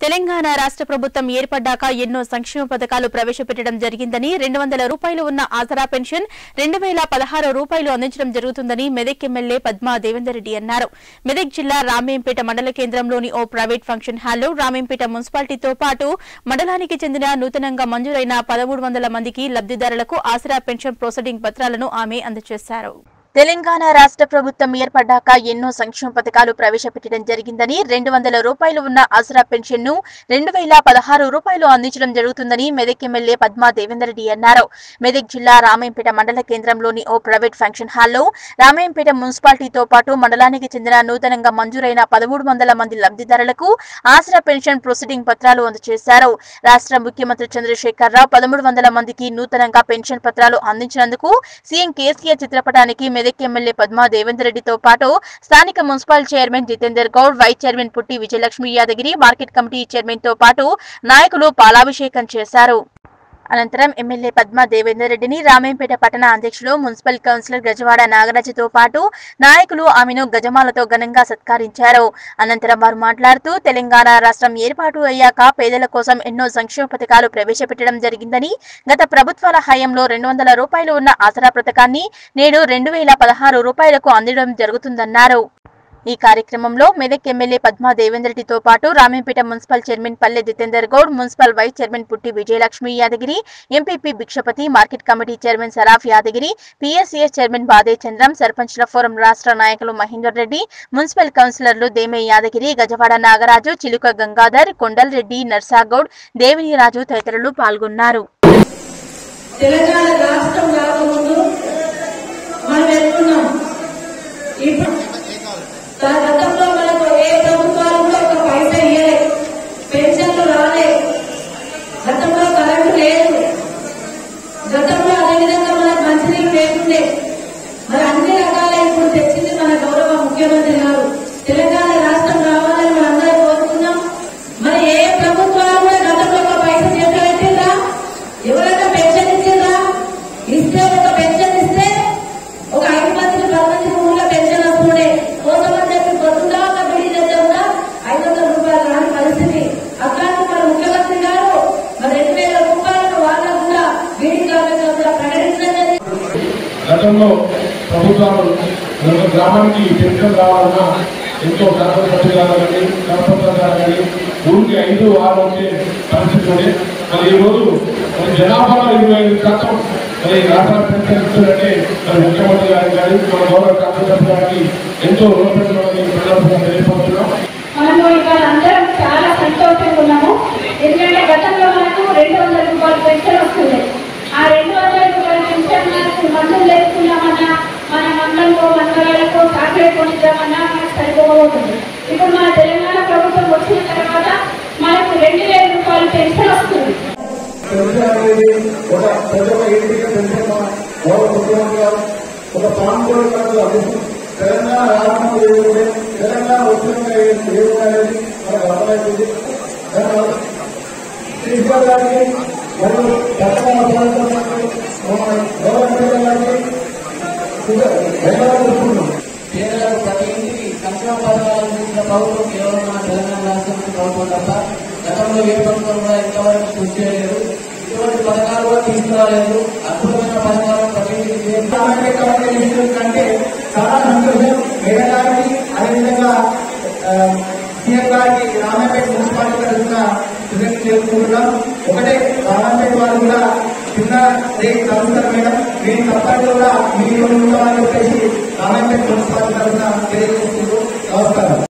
తెలంగాణ రాష్ట్ర ప్రభుత్వం ఏర్పడ్డాక ఎన్నో సంక్షేమ పథకాలు ప్రవేశపెట్టడం జరిగిందని రెండు వందల రూపాయలు ఉన్న ఆసరా పెన్షన్ రెండు వేల పదహారు రూపాయలు అందించడం జరుగుతుందని మెదక్ ఎమ్మెల్యే పద్మా దేవేందర్ రెడ్డి అన్నారు మెదక్ జిల్లా రామేంపేట మండల కేంద్రంలోని ఓ ప్రైవేట్ ఫంక్షన్ హాల్లో రామేంపేట మున్సిపాలిటీతో పాటు మండలానికి చెందిన నూతనంగా మంజూరైన పదమూడు వందల మందికి లబ్దిదారులకు ఆసరా పెన్షన్ ప్రొసీడింగ్ పత్రాలను ఆమె అందజేశారు తెలంగాణ రాష్ట్ర ప్రభుత్వం ఏర్పడ్డాక ఎన్నో సంక్షేమ పథకాలు ప్రవేశపెట్టడం జరిగిందని రెండు వందల రూపాయలు ఉన్న ఆసరా పెన్షన్ ను రెండు వేల పదహారు రూపాయలు అందించడం జరుగుతుందని మెదక్ ఎమ్మెల్యే పద్మా దేవేందర్ రెడ్డి అన్నారు మెదక్ జిల్లా రామాయంపేట మండల కేంద్రంలోని ఓ ప్రైవేట్ ఫంక్షన్ హాల్లో రామాయంపేట మున్సిపాలిటీతో పాటు మండలానికి చెందిన నూతనంగా మంజూరైన పదమూడు వందల మంది లబ్దిదారులకు ఆసరా పెన్షన్ ప్రొసీడింగ్ పత్రాలు అందజేశారు రాష్ట్ర ముఖ్యమంత్రి చంద్రశేఖర్ రావు పదమూడు వందల మందికి నూతనంగా పెన్షన్ పత్రాలు అందించినందుకు సీఎం కేసీఆర్ చిత్రపటానికి మెదక్ ఎమ్మెల్యే పద్మా దేవేందర్ రెడ్డితో పాటు స్థానిక municipal chairman Jitender Goud vice chairman Putti Vijayalakshmi Yadagiri market committee chairman తో పాటు నాయకులు పాలాభిషేకం చేశారు అనంతరం ఎమ్మెల్యే పద్మా దేవేందర్ రెడ్డిని రామేంపేట పట్టణ అధ్యక్షులు మున్సిపల్ కౌన్సిలర్ గజవాడ నాగరాజుతో పాటు నాయకులు ఆమెను గజమాలతో ఘనంగా సత్కరించారు అనంతరం వారు మాట్లాడుతూ తెలంగాణ రాష్ట్రం ఏర్పాటు అయ్యాక పేదల కోసం ఎన్నో సంక్షేమ పథకాలు ప్రవేశపెట్టడం జరిగిందని గత ప్రభుత్వాల హయాంలో రెండు వందల రూపాయలు ఉన్న ఆసరా పథకాన్ని నేడు రెండు వేల పదహారు రూపాయలకు అందడం జరుగుతుందన్నారు ఈ కార్యక్రమంలో మెదక్ ఎమ్మెల్యే పద్మా దేవేందర్ రెడ్డితో పాటు Ramayampet municipal chairman Palle Jitender Goud municipal vice chairman Putti Vijayalakshmi Yadagiri MPP Bhikshapathi market committee chairman Saraf Yadagiri PSCS chairman Bade Chandram సర్పంచ్ల ఫోరం రాష్ట్ర నాయకులు మహేందర్ రెడ్డి మున్సిపల్ కౌన్సిలర్లు దేమే యాదగిరి గజవాడ నాగరాజు చిలుక గంగాధర్ కొండల్ రెడ్డి నర్సాగౌడ్ దేవినిరాజు తదితరులు పాల్గొన్నారు తెలంగాణ రాష్ట్రం రాకముందు మనం ఎట్టున్నాం ఇప్పుడు తా- గతంలో మనకు ఏ ప్రభుత్వాలు కూడా ఒక పైసా ఇయ్యలే పెన్షన్లు రాలే గతంలో కరెంటు లేదు గతంలో అదేవిధంగా మనకు మంచినీళ్ళు లేకుండే మరి అన్ని రకాల ఇప్పుడు తెచ్చింది మన గౌరవ ముఖ్యమంత్రి గారు తెలంగాణ రాష్ట్రం రావాలని మనందరం కోరుకున్నాం మరి ఏ ప్రభుత్వాలు కూడా గతంలో ఒక పైసా చేత పెట్టిందా ఎవరైనా పెన్షన్ ఇచ్చిందా ఇస్తే ఒక పెన్షన్ ఇస్తే ఒక ఐదు మందికి పది మందికి ఊళ్ళో పెన్షన్ వస్తుండే కోసమని చెప్పి పొద్దుగా ఒక బిడి చేద్దాంగా ఐదు వందల రూపాయలు రాని పరిస్థితి అట్లాంటి మన ముఖ్యమంత్రి గారు మరి రెండు వేల రూపాయలను వాళ్ళకు కూడా బీడీ కార్మికులకు కూడా ప్రకటించడం జరిగింది. గతంలో ప్రభుత్వాలు ఒక గ్రామానికి పెన్షన్ రావాలన్నా ఎంతో గర్భపతి కావాలని గర్భపతి కావాలని ఊరికి ఐదు ఆరు వచ్చే పరిస్థితి ఉంది మరి ఈ రోజు మన జనాభాలో ఇరవై ఐదు శాతం మరి రాష్ట్ర పెన్షన్ ఇస్తుందంటే మరి ముఖ్యమంత్రి గారికి కానీ మన గౌరవ కార్పొరేటర్ గారికి ఎంతో రుణపడి ప్రజలకు తెలియపడుతున్నాం మనము ఇవాళ అందరం చాలా సంతోషంగా ఉన్నాము ఎందుకంటే గతంలో మనకు రెండు వందల రూపాయలు పెన్షన్ వస్తుంది ఆ రెండు వందల రూపాయల పెన్షన్ మనకు మందులు లేకున్నామన్నా మన మండలంలో మండలాలకు చాక్లెట్ కొనిద్దామన్నా మనకు సరిపోతుంది ఇప్పుడు మన తెలంగాణ ప్రభుత్వం వచ్చిన తర్వాత మనకు రెండు వేల రూపాయలు పెన్షన్ వస్తుంది పెన్షన్ అనేది ఒక ప్రజల ఇంటికి పెన్షన్ గౌరవ ముఖ్యమంత్రి గారు ఒక ప్రాంతంలో మనకు అందిస్తుంది తెలంగాణ రాష్ట్రం ఏముంది తెలంగాణ వచ్చినాక ఏముంది అనేది మనకు అర్థమవుతుంది ధన్యవాదాలు. ప్రిన్సిపల్ గారికి మరియు తెలంగాణ ప్రభుత్వానికి మన గౌరవ ముఖ్యమంత్రి గారికి ధన్యవాదాలు చెప్పుకుంటున్నాం పేదలకు ప్రతి ఇంటికి సంక్షేమ పథకాలు అందించిన ప్రభుత్వం కేవలం మన తెలంగాణ రాష్ట్రం ప్రభుత్వం తప్ప గతంలో ఏ ప్రభుత్వం కూడా ఇంతవరకు కృషి చేయలేదు ఇటువంటి పథకాలు కూడా తీసుకురాలేదు అద్భుతమైన పథకాలు ప్రతి ఇంటికి చేసి సామాన్య కమ్యూనికేషన్ కంటే చాలా సంతోషం మేడం గారికి అదేవిధంగా ఆ, సీఎం గారికి రామాపేట మున్సిపాలిటీ తరఫున కృతజ్ఞతలు చేసుకుంటున్నాం ఒకటే రామాపేట వారు కూడా చిన్న రేట్ తగ్గుతారు మేడం మేము తప్పని కూడా మీరు ఉంటామని చెప్పేసి రామాపేట మున్సిపాలిటీ తరఫున తెలియజేస్తున్నాం